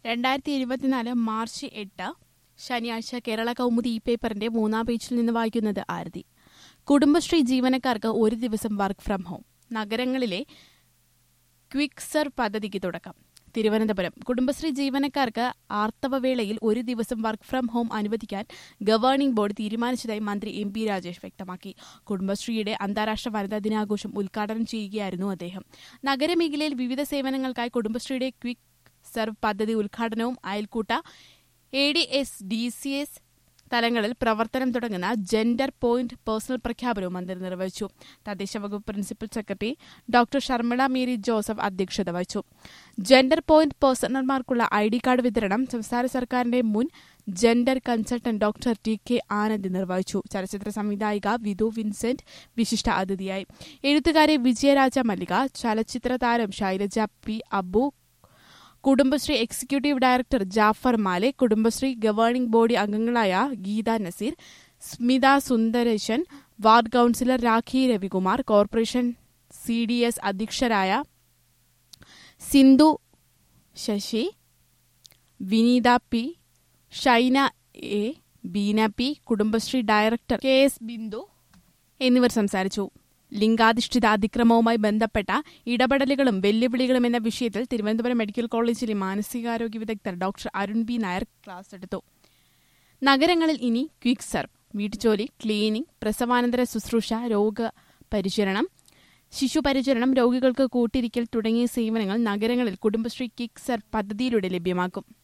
രണ്ടായിരത്തി ഇരുപത്തിനാല് മാർച്ച് എട്ട് ശനിയാഴ്ച കേരള കൗമുദി ഇ പേപ്പറിന്റെ മൂന്നാം പേജിൽ നിന്ന് വായിക്കുന്നത് ആരതി കുടുംബശ്രീ ജീവനക്കാർക്ക് ഒരു ദിവസം വർക്ക് ഫ്രം ഹോം നഗരങ്ങളിലെ ക്വിക്ക് സെർവ് പദ്ധതിക്ക് തുടക്കം തിരുവനന്തപുരം കുടുംബശ്രീ ജീവനക്കാർക്ക് ആർത്തവവേളയിൽ ഒരു ദിവസം വർക്ക് ഫ്രം ഹോം അനുവദിക്കാൻ ഗവേണിംഗ് ബോർഡ് തീരുമാനിച്ചതായി മന്ത്രി എം പി രാജേഷ് വ്യക്തമാക്കി കുടുംബശ്രീയുടെ അന്താരാഷ്ട്ര വനിതാ ദിനാഘോഷം ഉദ്ഘാടനം ചെയ്യുകയായിരുന്നു അദ്ദേഹം നഗരമേഖലയിൽ വിവിധ സേവനങ്ങൾക്കായി കുടുംബശ്രീയുടെ ക്വിക്ക് സെർവ് പദ്ധതി ഉദ്ഘാടനവും അയൽക്കൂട്ട A D S D C S തലങ്ങളിൽ പ്രവർത്തനം തുടങ്ങുന്ന ജെൻഡർ പോയിന്റ് പേഴ്സണൽ പ്രഖ്യാപനവും മന്ത്രി നിർവഹിച്ചു തദ്ദേശ വകുപ്പ് principal secretary doctor Sharmila Mary Joseph അധ്യക്ഷത വഹിച്ചു ജെൻഡർ പോയിന്റ് പേഴ്സണൽമാർക്കുള്ള ഐ ഡി കാർഡ് വിതരണം സംസ്ഥാന സർക്കാരിന്റെ മുൻ gender consultant doctor T K Anand നിർവഹിച്ചു ചലച്ചിത്ര സംവിധായിക വിധു വിൻസെന്റ് വിശിഷ്ട അതിഥിയായി എഴുത്തുകാരി വിജയരാജ മല്ലിക ചലച്ചിത്ര താരം Shailaja P Abu Kudumbashree executive director Jafar Male Kudumbashree governing body അംഗങ്ങളായ Geetha Naseer Smitha Sundaresan ward councillor Rakhi Ravikumar corporation C D S അധ്യക്ഷരായ Sindhu Sasi Vineetha P Shaina A Beena P Kudumbashree director K S Bindu എന്നിവർ സംസാരിച്ചു ലിംഗാധിഷ്ഠിത അതിക്രമവുമായി ബന്ധപ്പെട്ട ഇടപെടലുകളും വെല്ലുവിളികളും എന്ന വിഷയത്തിൽ തിരുവനന്തപുരം മെഡിക്കൽ കോളേജിലെ മാനസികാരോഗ്യ വിദഗ്ധർ doctor Arun B Nair class എടുത്തു നഗരങ്ങളിൽ ഇനി ക്വിക്ക് സർവ് വീട്ടുജോലി ക്ലീനിംഗ് പ്രസവാനന്തര ശുശ്രൂഷ രോഗപരിചരണം ശിശുപരിചരണം രോഗികൾക്ക് കൂട്ടിരിക്കൽ തുടങ്ങിയ സേവനങ്ങൾ നഗരങ്ങളിൽ കുടുംബശ്രീ ക്വിക്ക് സർവ് പദ്ധതിയിലൂടെ ലഭ്യമാക്കും